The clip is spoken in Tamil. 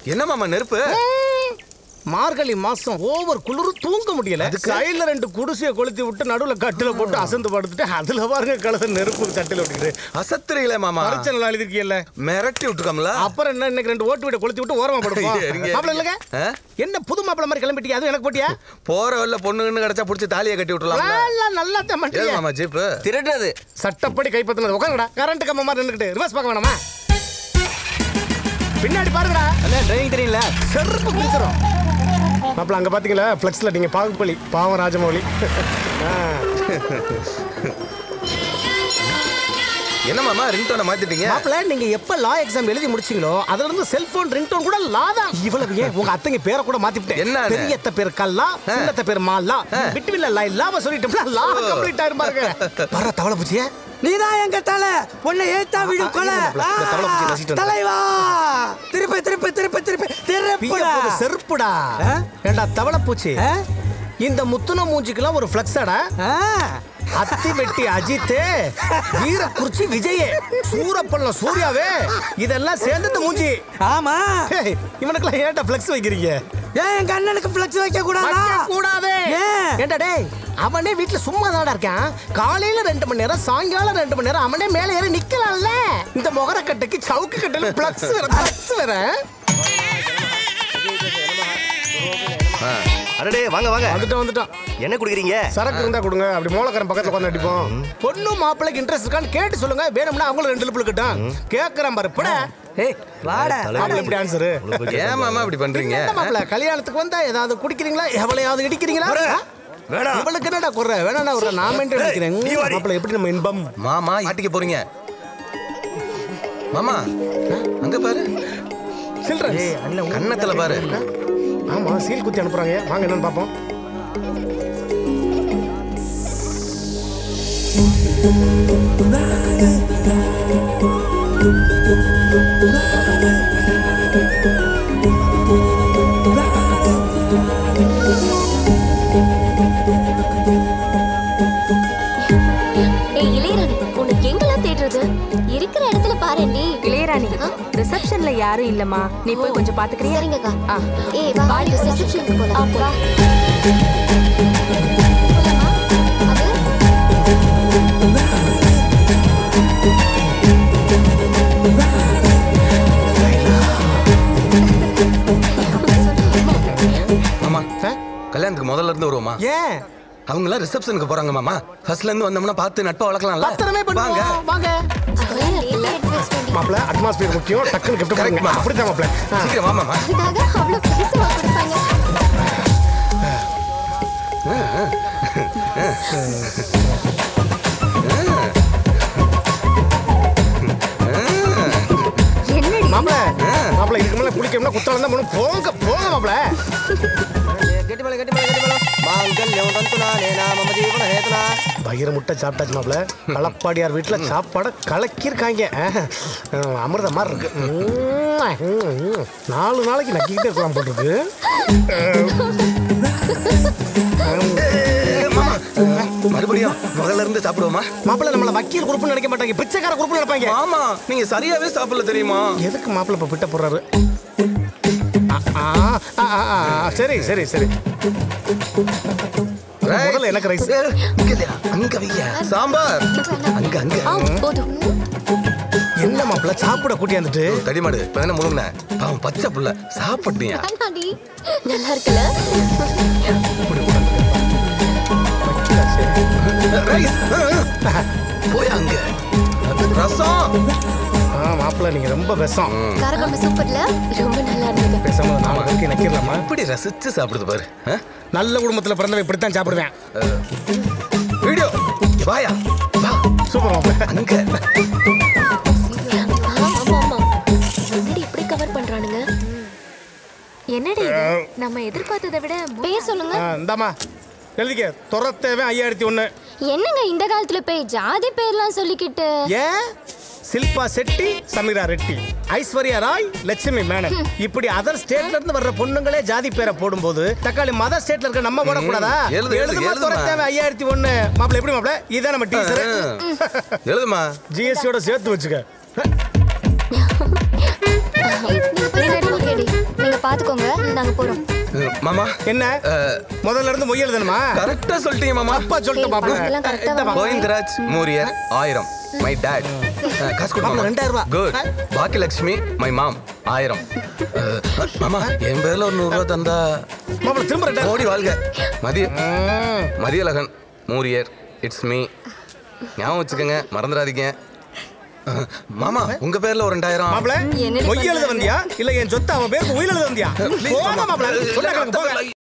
என்ன மாமா நெருப்பு மார்கழி மாசம் ஓவர் குளிர் தூங்க முடியல சைடுல ரெண்டு குடிசையை கொளுத்தி விட்டு நடுவுல கட்டில போட்டு அசந்து படுத்துட்டு அதுல பாருங்க கலச நெருப்பு தட்டில விட்டுக்கிட்டு அசத்துறீங்களே மாமா பரிச்சை நல்லா எழுதிருக்கீல்ல மிரட்டி விட்டுக்கோம்ல அப்புறம் என்ன இன்னைக்கு ரெண்டு ஓட்டு வீட கொளுத்தி விட்டு ஓரமா படுப்போம் ஐயா, இருங்க, மாப்பிள்ள இல்லங்க ஆ? என்ன புது மாப்பிள்ள மாதிரி கிளம்பிட்டியா அதுவும் எனக்கு போட்டியா போற வல்ல பொண்ணுன்னு கிடைச்சா புடிச்சு தாலியை கட்டி விட்டுலாம் நல்லா நல்லா தான் ஏது பண்றீங்க மாமா ஜீப்பு திருடுறது சட்டப்படி கைப்பற்றினது உட்காருங்கடா கரண்ட் கம்ப மாதிரி நின்னுக்கிட்டு ரிவர்ஸ் பார்க்க வேணாமா பின்னாடி பாருங்கடா அண்ணா டிரைவிங் தெரியல செருப்பு பிடிச்சிரும் மாப்பிள்ள அங்க பாத்தீங்களா ஃபிளெக்ஸ்ல நீங்க பாகுபலி பாவம் ராஜமௌலி ஆ. என்ன மாமா ரிங்டோனை மாத்திட்டீங்க மாப்பிள்ள நீங்க எப்ப லா எக்ஸாம் எழுதி முடிச்சீங்களோ அதுல இருந்து செல்போன் ரிங்டோன் கூட லா தான் இவ்வளவு ஏன் உங்க அத்தைங்க பேரை கூட மாத்திட்டேன் என்ன? பெரியத்த பேர் கல்லா சின்னத்த பேர் மாலா விட்டுவில்ல லா இல்லாம சொல்லிட்டோம்ல லா கம்ப்ளீட் ஆயிரும் பாருங்க வர தவளை பூச்சியே நீதான் எங்க தலை உன்னை ஏத்தா விடும் கொலை இந்த தவளை பூச்சி நசிட்டு வந்து. தலைவா திருப்பி திருப்பி திருப்பி திருப்பி பிய திருப்பி போது செருப்புடா ஏண்டா தவளை பூச்சி ஆ? இந்த முத்துன மூஞ்சிக்கெல்லாம் ஒரு ஃபிளக்ஸாடா அத்தி வெட்டி அஜித் வீரக்குறிச்சி விஜய் சூரப்பள்ளம் சூர்யாவே இதெல்லாம் சேர்ந்து இந்த மூஞ்சி ஆமா ஹேய், இவனுக்கெல்லாம் ஏன்டா ஃபிளக்ஸ் வைக்கிறீங்க ஏன் எங்க அண்ணனுக்கு பிளக்ஸ் வைக்க கூடாதா கூடாதே ஏன்? ஏண்டா டேய் அவனே வீட்ல சும்மா தாடா இருக்கான் காலையில ரெண்டு மணி நேரம் சாயங்காலம் ரெண்டு மணி நேரம் அவனே மேலே ஏறி நிக்கலாம்ல இந்த முகரக்கட்டைக்கு சவுக்கு கட்டையில பிளக்ஸ் வேற பிளக்ஸ் வேற அடடே வாங்க வாங்க வந்துட்டோம் வந்துட்டோம் என்ன குடிக்கிறீங்க சரக்கு இருந்தா கொடுங்க அப்படி மூலக்கரம் பக்கத்துல உட்காந்து அடிப்போம் பொண்ணு மாப்பிள்ளைக்கு இன்ட்ரெஸ்ட் இருக்கான்னு கேட்டு சொல்லுங்க வேணும்னா அவங்களும் ரெண்டு லிப்பில் கிட்டான் கேட்கறான் பாரு பட ஏய் வாடா மாப்பிள்ள எப்படி ஆன்சரு ஏன் மாமா இப்படி பண்றீங்க என்ன மாப்பிள்ள கல்யாணத்துக்கு வந்தா ஏதாவது குடிக்கிறீங்களா எவ்வளையாவது இடிக்கிறீங்களா வேணாம். இவளுக்கு என்னடா குறை வேணா ஒரு நான் மெயின்டைன் அடிக்கிறேன் நீ வாடி. மாப்பிள்ள எப்படி நம்ம இன்பம் மாமா ஆட்டிக்க போறீங்க மாமா அங்க பாரு சில்ட்ரன் கன்னத்துல பாரு ஆமா சீல் குத்தி அனுப்புறாங்க வாங்க என்னன்னு பாப்போம் ஏய் இளையராணி உனக்கு எங்கெல்லாம் தேடுறது இருக்கிற இடத்துல பாருண்டி இளையராணி ரிசப்ஷன்ல யாரும் இல்லம்மா நீ போய் கொஞ்சம் பாத்துக்கிறியா சரிங்கக்கா ஆ. ஏய் வா வாடி, ரிசப்ஷனுக்கு போலாம் ஆ, போலாம். போலாமா அது மாமா கல்யாணத்துக்கு முதல்ல இருந்து வருவோமா ஏன் அவங்க எல்லாம் ரிசப்ஷனுக்கு போறாங்க மாமா ஃபர்ஸ்ட்ல இருந்து வந்தோம்னா பார்த்து நட்பா வளர்க்கலாம்ல பத்திரமே வாங்க பண்ணுவோம் வாங்க அதெல்லாம் லேட்டா எடுத்து வச்சுட்டு வேண்டிய மாப்பிள்ள அட்மாஸ்பியர் முக்கியம் டக்குனு கிஃப்ட் Correct, பண்ணுங்க மாமா. அப்படிதான் மாப்பிள்ள ஆ. சீக்கிரம் வா மாமா அதுக்காக அவ்வளவு பெருசா கொடுப்பாங்க என்னடி மாப்பிள்ள மாப்பிள்ள இதுக்கு மேல குளிக்கணும்னா குத்தாலம் தான் பண்ணும் போங்க போங்க மாப்பிள்ள கெட்டி மேல கெட்டி மேல கெட்டி மேல மாங்கல்யம் தந்துனா நேனா மம ஜீவன ஹேதுனா பயிர முட்டை சாப்பிட்டாச்சு மாப்பிள்ள களப்பாடியார் வீட்டுல சாப்பாடை கலக்கியிருக்காங்க அஹ், அமிர்தம் மாதிரி இருக்கு உம், உம், உம். நாலு நாளைக்கு நக்கிக்கிட்டே இருக்கலாம் போட்டுருக்கு ஏய், மாமா மறுபடியும் முதல்ல இருந்து சாப்பிடுவோமா மாப்பிள்ள நம்மள வக்கீல் குரூப்னு நினைக்க மாட்டாங்க பிச்சைக்கார குரூப்னு நினைப்பாங்க மாமா நீங்க சரியாவே சாப்பிடல தெரியுமா எதுக்கு மாப்பிள்ள இப்ப பிட்ட போடுறாரு ஆ, ஆ, ஆ, ஆ, ஆ, சரி சரி சரி முதல்ல எனக்கு ரைஸ் ஏய், இங்க இல்லையா? அங்க வையா சாம்பார் அங்க அங்க ஆ போதும் என்ன மாப்பிள்ள சாப்பிட கூட்டியாந்துட்டு தடிமாடு இப்ப என்ன முழுங்கின பாவம் பச்சை புள்ள சாப்பிட்டியா வேண்டாண்டி நல்லா இருக்குல்ல ரைஸ் போய் அங்க ரசம் ஆ மாப்பிள்ள நீங்க ரொம்ப விஷம் காரக்குழம்பு சூப்பர்ல ரொம்ப நல்லா இருந்தது பேசாம நாம வரைக்கும் நக்கிடலாமா எப்படி ரசிச்சு சாப்பிடுது பாரு ஆ? நல்ல குடும்பத்துல பிறந்தவன் இப்படித்தான் சாப்பிடுவேன் வீடியோ இங்க வாயா வா சூப்பர் மாப்பிள்ள அங்க ஆமா ஆமா ஆமா என்னடி இப்படி கவர் பண்றானுங்க என்னடி இது? நம்ம எதிர்பார்த்ததை விட பேர் சொல்லுங்க ஆ, இந்தாம்மா எழுதிக்க துரத்தேவன் ஐயாயிரத்தி ஒண்ணு என்னங்க இந்த காலத்துல போய் ஜாதி பேர்லாம் சொல்லிக்கிட்டு ஏன் சில்பா செட்டி சமீரா ரெட்டி ஐஸ்வர்யா ராய் லட்சுமி மேனன் இப்படி அதர் ஸ்டேட்ல இருந்து வர்ற பொண்ணுங்களே ஜாதி பேரை போடும்போது தக்காளி மதர் ஸ்டேட்ல இருக்க நம்ம போடக்கூடாதா எழுது, எழுது, எழுதுமா எழுதுமா. துரத்தேவன் ஐயாயிரத்தி ஒண்ணு மாப்பிள்ள எப்படி மாப்பிள்ள இதான் நம்ம டீச்சர் எழுதுமா ஜிஎஸ்டியோட சேர்த்து வச்சுக்க நீங்க போய் சர்டிஃபிகேட் பாத்துக்கோங்க நாங்க போறோம் அஹ், மாமா என்ன முதல்ல இருந்து மொய் எழுதணுமா கரெக்டா சொல்லிட்டீங்க மாமா அப்பா சொல்லிட்டு ஏய், மாப்பிள்ள பணத்தெல்லாம் correct ஆ இந்த வாங்க. கோவிந்தராஜ் மூரியர் ஆயிரம் மை டேட் காசு கொடு மாமா, மாமா ரெண்டாயிரம் ரூபாய். குட் பாக்கியலட்சுமி மை மாம் ஆயிரம் அஹ், மாமா என் பேர்ல ஒரு நூறு ரூபா தந்தா மாப்பிள்ள திரும்ப ரெண்டாயிரம் ஓடி வாழ்க மதிய மதியழகன் மூரியர் இட்ஸ் மீ ஞாபகம் வச்சுக்கோங்க மறந்துடாதீங்க அஹ், மாமா உங்க பேர்ல ஒரு ரெண்டாயிரம் மாப்பிள்ள என்னடி மொய் எழுத பண்றாங்க? வந்தியா இல்ல என் சொத்தை அவன் பேருக்கு உயிர் எழுத வந்தியா போங்க மாப்பிள்ள சொன்ன கணக்கு போங்க